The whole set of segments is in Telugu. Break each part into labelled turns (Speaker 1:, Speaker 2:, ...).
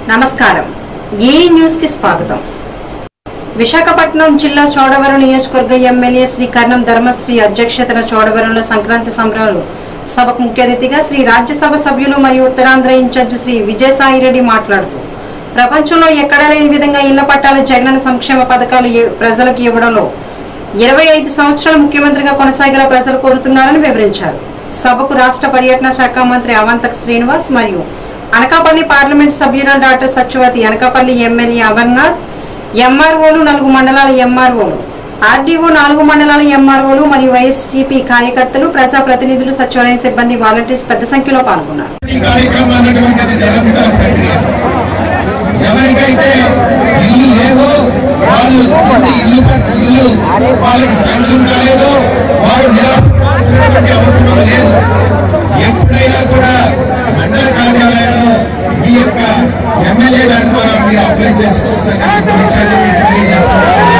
Speaker 1: నమస్కారం ఈ న్యూస్ కి స్వాగతం విశాఖపట్నం జిల్లా చోడవరం నియోజకవర్గ ఎమ్మెల్యే శ్రీ కర్ణం ధర్మశ్రీ అధ్యక్షతన చోడవరంలో సంక్రాంతి సంబరాలు సభకు ముఖ్య అతిథిగా శ్రీ రాజ్యసభ సభ్యులు మరియు ఉత్తరాంధ్ర ఇన్ఛార్జ్ శ్రీ విజయసాయిరెడ్డి మాట్లాడుతూ ప్రపంచంలో ఎక్కడా లేని విధంగా ఇళ్ల పట్టాల జగనన్న సంక్షేమ పథకాలు ఇ- ప్రజలకు ఇవ్వడంలో ఇరవై ఐదు సంవత్సరాల ముఖ్యమంత్రిగా కొనసాగేలా ప్రజలు కోరుతున్నారని వివరించారు సభకు రాష్ట్ర పర్యటన శాఖ మంత్రి అవంతక్ శ్రీనివాస్ మరియు అనకాపల్లి పార్లమెంట్ సభ్యురాలు డాక్టర్ సత్యవతి అనకాపల్లి ఎమ్మెల్యే అమర్నాథ్ ఎంఆర్ఓలు నాలుగు మండలాల ఎంఆర్ఓలు ఆర్డీఓ నాలుగు మండలాల ఎంఆర్ఓలు మరియు వైఎస్సీపీ కార్యకర్తలు ప్రజా ప్రతినిధులు సచివాలయ సిబ్బంది వాలంటీర్స్ పెద్ద సంఖ్యలో పాల్గొన్నారు
Speaker 2: ఈ కార్యక్రమం అన్నటువంటిది నిరంతర ప్రక్రియ ఎవరికైతే ఇల్లు లేవో వాళ్ళు ఇంటి ఇల్లు కట్ట- ఇల్లు వాళ్ళకి శాంక్షన్ కాలేదో వారు నిరాశపడాల్సినటువంటి అవసరం లేదు ఎప్పుడైనా కూడా మండల కార్యాలయంలో మీ యొక్క ఎమ్మెల్యే గారి ద్వారా మీరు అప్లై చేసుకోవచ్చు అనే విషయాన్ని మీకు తెలియజేస్తున్నాను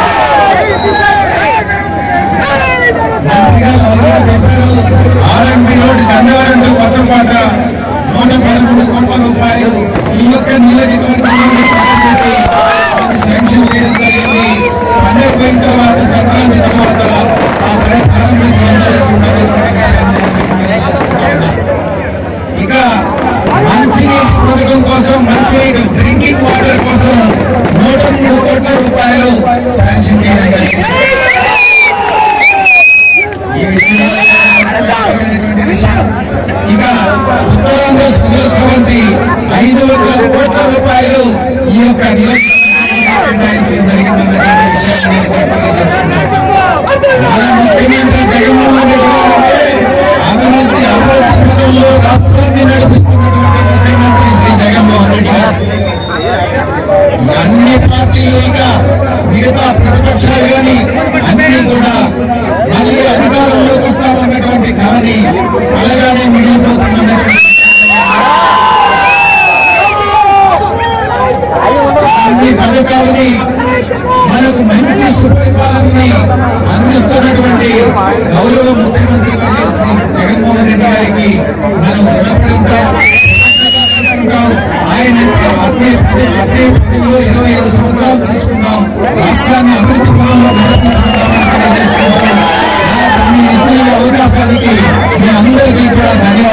Speaker 2: మంత్రి గారు ఆల్రెడీ చెప్పారు ఆర్ఎంపీ రోడ్డు గన్నవరంలో పక్కన పాట నూట పదమూడు కోట్ల రూపాయలు ఈ యొక్క నియోజకవర్గంలోని పక్కన పెట్టి అది శాంక్షన్ చేయడం జరిగింది పండుగ పోయిన తర్వాత సంక్రాంతి తర్వాత ఆ పని ప్రారంభించడం జరుగుతున్నటువంటి విషయాన్ని నేను మీకు తెలియజేస్తున్నా ఉన్నా. ఇక మంచినీటి పథకం కోసం మంచినీటి డ్రింకింగ్ వాటర్ కోసం నూట మూడు కోట్ల రూపాయలు శాంక్షన్ చేయడం జరిగింది ఈ విషయంలో ముఖ్యమైనటువంటి విషయం ఇక ఉత్తరాంధ్ర స్కూల్ సమితి ఐదు వందల కోట్ల రూపాయలు ఈ యొక్క నియోజకవర్గానికి కేటాయించడం జరిగిందన్నటువంటి విషయాన్ని నేను మీకు తెలియజేస్తున్నాను మన ముఖ్యమంత్రి జగన్మోహన్ రెడ్డి గారు అంటే అభివృద్ధి అభివృద్ధి పనుల్లో రాష్ట్రాన్ని నడిపిస్తున్నటువంటి ముఖ్యమంత్రి శ్రీ జగన్మోహన్ రెడ్డి గారు అన్ని పార్టీలు ఇక మిగతా ప్రతిపక్షాలు కానీ అన్ని కూడా మళ్ళీ అధికారంలోకి వస్తామన్నటువంటి కళని కలగానే మిగిలిపోతున్నటువంటి అన్ని పథకాలని మనకు మంచి సుపరిపాలనని అందిస్తున్నటువంటి గౌరవ ముఖ్యమంత్రి వర్యులు శ్రీ జగన్మోహన్ రెడ్డి గారికి మనం రుణపడి ఉంటాం ఉంటాం. ఆయన అగ్ని అగ్ని పదవిలో ఇరవై ఐదు సంవత్సరాలు తీసుకున్నాం రాష్ట్రాన్ని అభివృద్ధి పనుల్లో నడిపించుకుంటామని తెలియజేసుకుంటాం నాకు మీ ఇచ్చిన ఈ అవకాశానికి మీ అందరికీ కూడా ధన్యవాదాలు